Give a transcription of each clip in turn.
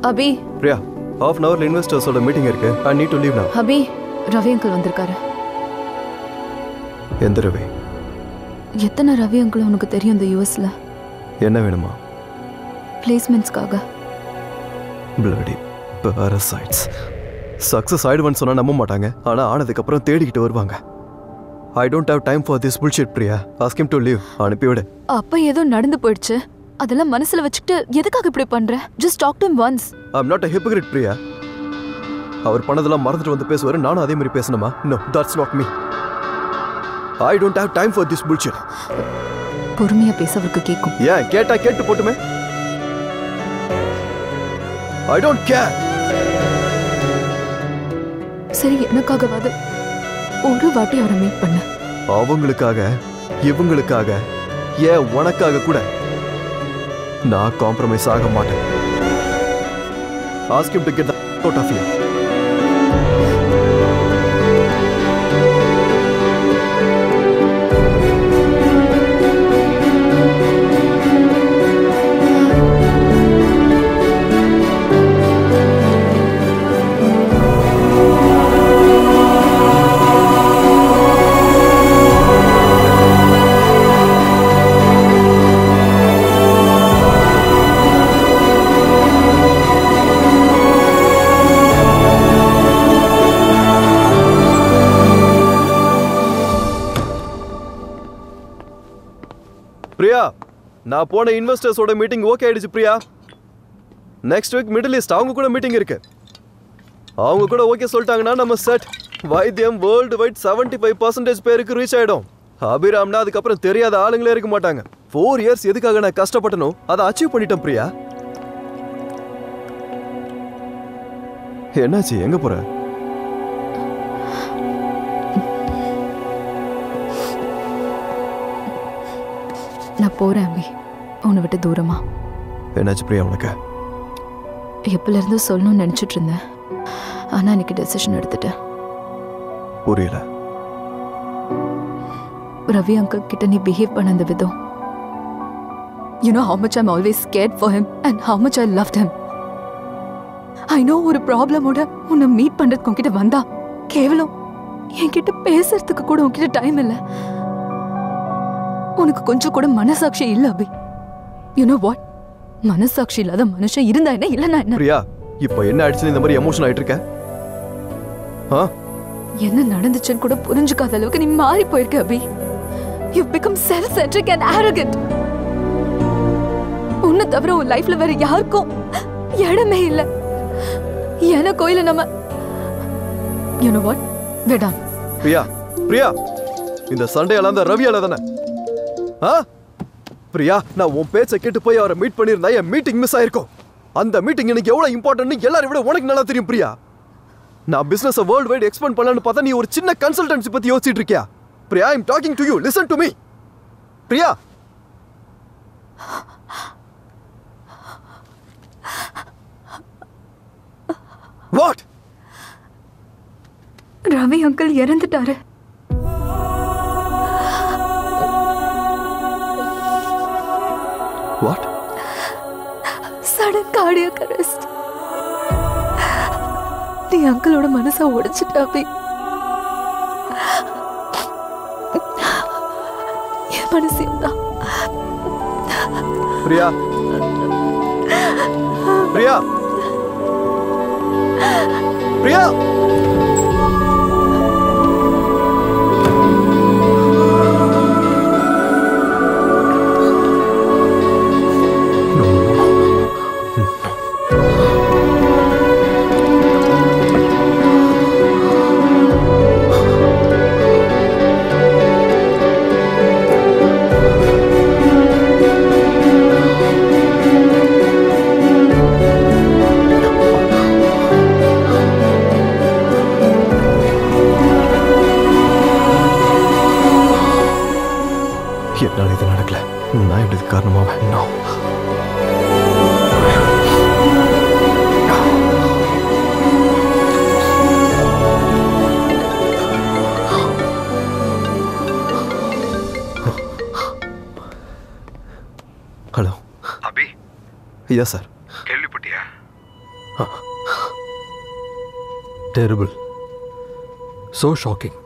Abhi Priya half an ஹவர்ல இன்வெஸ்டர்ஸோட meeting இருக்கு I need to leave now Abhi Ravi uncle வந்திருக்காரு எந்த ரவி எத்தனை ரவி அங்கிள் உனக்கு தெரியும் இந்த யூஎஸ்ல என்ன வேணுமா பிளேஸ்மெண்ட்ஸ்க்காக பிளடி parasites சக்ஸஸ் ஆயிடுவேன்னு சொன்னா நம்ப மாட்டாங்க ஆனா ஆனதுக்கப்புறம் தேடிக்கிட்டு வருவாங்க I don't have time for this bullshit Priya ask him to leave அனுப்பிவிடு அப்ப ஏதோ நடந்து போயிடுச்சு அதெல்லாம் மனசுல வச்சுக்கிட்டு எதுக்காக இப்படி பண்ற just talk to once I'm not a hypocrite Priya அவர் பண்ணதெல்லாம் மறந்துட்டு வந்து பேசுவாரு நானும் அதே மாதிரி பேசணுமா no that's not me I don't have time for this bullshit பொறுமையா பேச அவருக்கு கேட்கும் ஏன் கேட்டா கேட்டு போட்டுமே ஐ டோன்ட் கேர் சரி எனக்காகவாது ஒரு வாட்டி அவரை மீட் பண்ண அவங்களுக்காக இவங்களுக்காக ஏன் உனக்காக கூட நான் காம்ப்ரமைஸ் ஆக மாட்டேன் ask him to get the out of here Priya நான் போன இன்வெஸ்டர்ஸோட மீட்டிங் ஓகே ஆயிடுச்சு Priya next week Middle East அவங்க கூட மீட்டிங் இருக்கு அவங்க கூட ஓகே சொல்லிட்டாங்கன்னா நம்ம செட் வைத்தியம் world wide seventy five percentage பேருக்கு ரீச் ஆயிடும் அபிராம்னா அதுக்கப்புறம் தெரியாத ஆளுங்களே இருக்க மாட்டாங்க ஃபோர் இயர்ஸ் எதுக்காக நான் கஷ்டப்பட்டனோ அதை அச்சீவ் பண்ணிட்டேன் பிரியா என்னாச்சு எங்க போற நான் போறேன் அபி உன்னை விட்டு தூரமா என்னாச்சு பிரியா உனக்கு எப்பல இருந்து சொல்லணும்னு நினைச்சிட்டு இருந்தேன் ஆனா இன்னைக்கு டெசிஷன் எடுத்துட்டேன் புரியல ரவி அங்கிள் கிட்ட நீ பிஹேவ் பண்ண அந்த விதம் you know how much I'm always scared for him and how much I love him I know ஒரு ப்ராப்ளமோட உன்னை மீட் பண்றதுக்கு உன்கிட்ட வந்தா கேவலம் என்கிட்ட பேசுறதுக்கு கூட உன்கிட்ட டைம் இல்ல உனக்கு கொஞ்சம் கூட மனசாட்சி இல்ல அபி யூ நோ வாட் மனசாட்சி இல்லாத மனுஷன் இருந்தா என்ன இல்லைன்னா என்ன பிரியா இப்போ என்ன ஆயிடுச்சுன்னு இந்த மாதிரி எமோஷன் ஆயிட்டு இருக்க ஆ என்ன நடந்துச்சுன்னு கூட புரிஞ்சுக்காத அளவுக்கு நீ மாறி போயிருக்க Abhi you become self centric and arrogant உன்னை தவிர உன் லைஃப்ல வேற யாருக்கும் இடமே இல்ல எனக்கோ இல்ல நம்ம யூ நோ வாட் வேடான் பிரியா பிரியா இந்த சண்டே எல்லாம் அந்த ரவியால தானே ஆ பிரியா நான் உன் பேச்சை கேட்டு போய் அவரை மீட் பண்ணியிருந்தா என் மீட்டிங் மிஸ் ஆயிருக்கும் அந்த மீட்டிங் எனக்கு எவ்வளவு இம்பார்ட்டன்ட் எல்லாரும் விட உனக்கு நல்லா தெரியும் பிரியா நான் பிசினஸ் வேர்ல்ட் வைட் எக்ஸ்பேண்ட் பண்ணலாம்னு பார்த்தா நீ ஒரு சின்ன கன்சல்டன்சி பத்தி யோசிச்சிட்டு இருக்கியா Priya I'm talking to you listen to me Priya what Ravi uncle இறந்துட்டாரு வாட் சடன் கார்டியக் அரெஸ்ட் நீ அங்கிளோட மனசை உடைச்சிட்ட அபி என் மனசையும் தான் பிரியா பிரியா பிரியா என்னால் இது நடக்கல நான் இப்படி இதுக்கு காரணமாக இன்னும் ஹலோ அபி ஐயா சார் கேள்விப்பட்டியா Terrible. So shocking.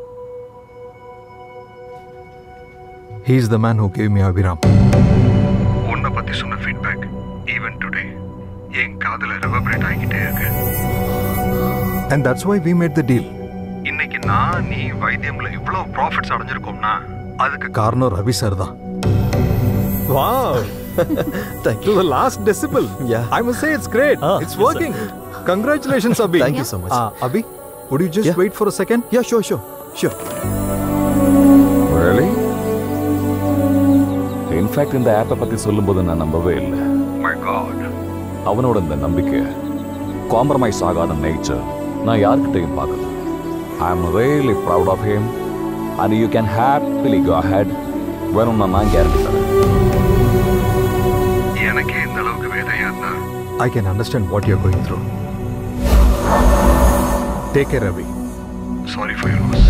He's the man who gave me Abhiram. உன்னை பத்தி சொன்ன ஃபீட்பேக் ஈவன் டுடே என் காதுல ரெவபரேட் ஆகிக்கிட்டே இருக்கு And that's why we made the deal. இன்னைக்கு நான் நீ வைத்தியம்ல இவ்வளவு ப்ராஃபிட்ஸ் அடைஞ்சிருக்கோம்னா அதுக்கு காரணம் ரவி சார் தான் Wow. Thank to you. the last decibel. Yeah. I must say it's great. Ah, it's yes, working. Congratulations, Abhi. Thank you so much. Uh, Abhi, would you just Yeah. wait for a second? Yeah, sure, sure, sure. Really? In fact இந்த ஆப்பை பற்றி சொல்லும்போது நான் நம்பவே இல்லை my God அவனோட இந்த நம்பிக்கை காம்ப்ரமைஸ் ஆகாத நேச்சர் நான் யார்கிட்டையும் பார்க்கல I am really proud of him and you can happily go ahead வேணும்னா நான் கேரண்டி தரேன் எனக்கே இந்த அளவுக்கு வேதையா இருந்தா I can understand what you're going through. Take care, Ravi. Sorry for your loss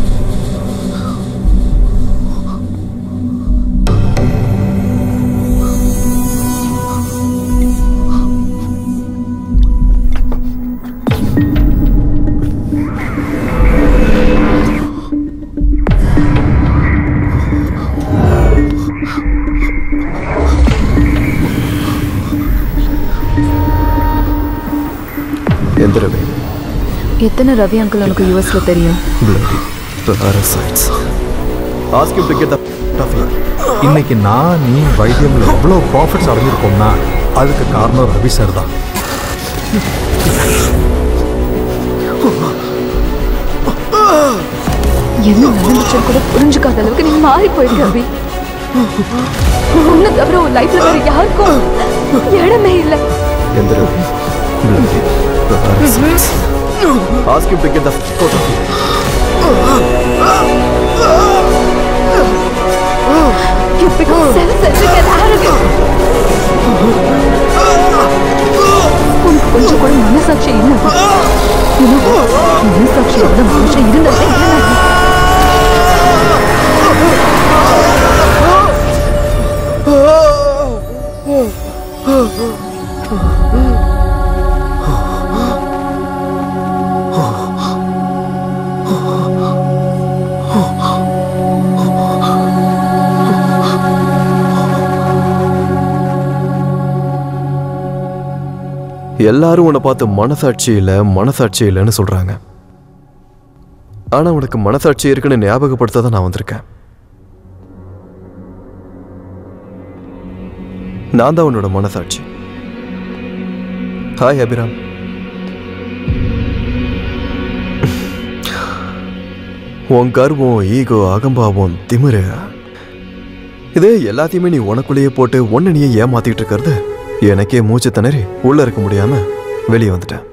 எந்த ரவி எத்தனை ரவி அங்கிள் உனக்கு யூஎஸ்ல தெரியும் bloody parasites. Ask him to get the f- off here. இன்னைக்கு நான் நீ வைத்தியம்ல எவ்வளோ ப்ராஃபிட்ஸ் அடைஞ்சிருக்கோம்னா அதுக்கு காரணம் ரவி சார் தான் என்ன நடந்துச்சுன்னு கூட புரிஞ்சுக்காத அளவுக்கு நீ மாறி போயிருக்க ரவி உன்னை தவிர உன் லைஃப்ல வேற யாருக்கும் இடமே இல்லை எந்த Ravi bloody parasites. Ask him to get the f- out of here. You become self-centric and arrogant. உனக்கு கொஞ்சம் கூட மனசாட்சி இல்லை You know, மனசாட்சி உள்ள மனுஷன் இருந்ததே இல்லை எல்லாரும் உன்னை பார்த்து மனசாட்சி இல்லை மனசாட்சி இல்லைன்னு சொல்றாங்க ஆனா உனக்கு மனசாட்சி இருக்குன்னு ஞாபகப்படுத்த தான் நான் வந்திருக்கேன் நான் தான் உன்னோட மனசாட்சி ஹாய் அபிராம் உன் கர்வம் ஈகோ அகம்பாவம் திமிரு இது எல்லாத்தையுமே நீ உனக்குள்ளேயே போட்டு ஒன்னு நீயே ஏமாத்திட்டு இருக்கிறது எனக்கே மூச்சு திணறி உள்ள இருக்க முடியாம வெளியே வந்துட்டேன்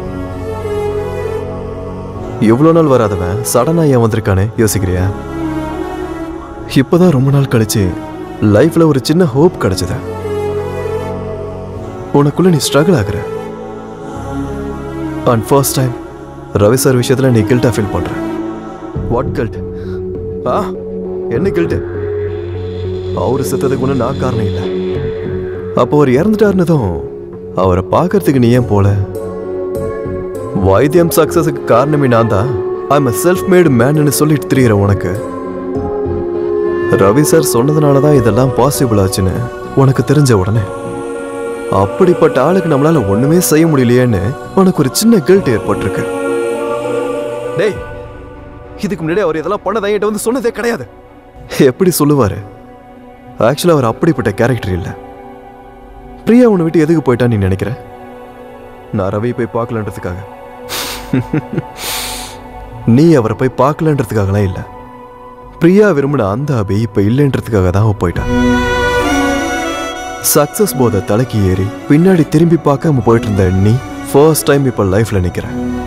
இவ்வளோ நாள் வராதவன் சடனா ஏன் வந்திருக்கானே யோசிக்கிறியா இப்பதான் ரொம்ப நாள் கழிச்சு லைஃப்ல ஒரு சின்ன ஹோப் கிடைச்சது உனக்குள்ள நீ ஸ்ட்ரகிள் ஆகுற and first time Ravi sir விஷயத்துல நீ கில்ட்டா ஃபீல் பண்ற வாட் கில்ட் ஆ என்ன கில்ட்டு அவரு செத்ததுக்கு ஒன்று நான் காரணம் இல்லை அப்போ அவர் இறந்துட்டாருனதும் அவரை பார்க்கறதுக்கு நீ ஏன் போல வைத்தியம் சக்சஸுக்கு காரணமே நான் தான் ஐம் செல்ஃப் மேடு மேன்னு சொல்லிட்டு திரியிற உனக்கு ரவி சார் சொன்னதுனால தான் இதெல்லாம் பாசிபிள் ஆச்சுன்னு உனக்கு தெரிஞ்ச உடனே அப்படிப்பட்ட ஆளுக்கு நம்மளால ஒண்ணுமே செய்ய முடியலையேன்னு உனக்கு ஒரு சின்ன கில்ட் ஏற்பட்டிருக்கு டேய் இதுக்கு முன்னாடி அவர் இதெல்லாம் பண்ணதை என்கிட்ட வந்து சொன்னதே கிடையாது எப்படி சொல்லுவாரு ஆக்சுவலாக அவர் அப்படிப்பட்ட கேரக்டர் இல்லை பிரியா உன்னை விட்டு எதுக்கு போயிட்டான்னு நீ நினைக்கிற நான் ரவி போய் பார்க்கலன்றதுக்காக நீ அவரை போய் பார்க்கலன்றதுக்காகலாம் இல்லை பிரியா விரும்பின அந்த அபி இப்ப இல்லைன்றதுக்காக தான் அவ போயிட்டான் சக்சஸ் போத தலைக்கு ஏறி பின்னாடி திரும்பி பார்க்காம போயிட்டு இருந்த நீ ஃபர்ஸ்ட் டைம் இப்ப லைஃப்ல நிக்கிற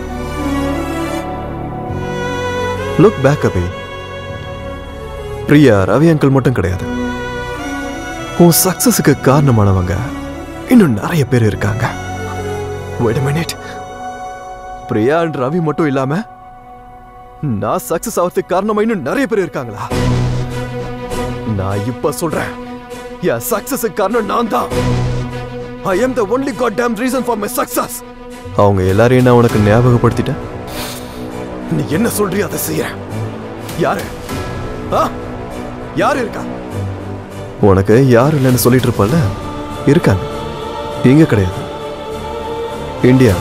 look back Abhi Priya Ravi uncle மட்டும் கிடையாது உன் சக்சஸுக்கு காரணமானவங்க இன்னும் நிறைய பேர் இருக்காங்க Wait a minute. Priya and Ravi மட்டும் இல்லாம நான் சக்சஸ் ஆகிறதுக்கு காரணமா இன்னும் நிறைய பேர் இருக்காங்களா நான் இப்ப சொல்றேன் என் சக்சஸுக்கு காரணம் நான் தான் I am the only god damn reason for my success அவங்க எல்லாரையும் நான் உனக்கு ஞாபகப்படுத்திட்டேன் நீ என்ன சொல்றியோ அதை செய்யறேன் யாரு ஆ யாரு இருக்கா உனக்கு யாரும் இல்லைன்னு சொல்லிட்டு இருப்பல்ல இருக்காங்க இங்க கிடையாது இந்தியா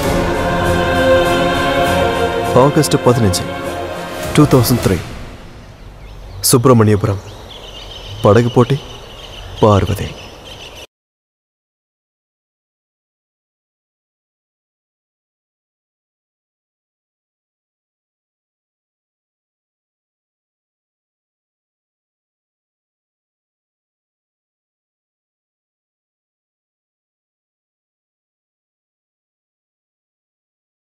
ஆகஸ்ட் பதினஞ்சு டூ தௌசண்ட் த்ரீ சுப்பிரமணியபுரம் படகு போட்டி பார்வதி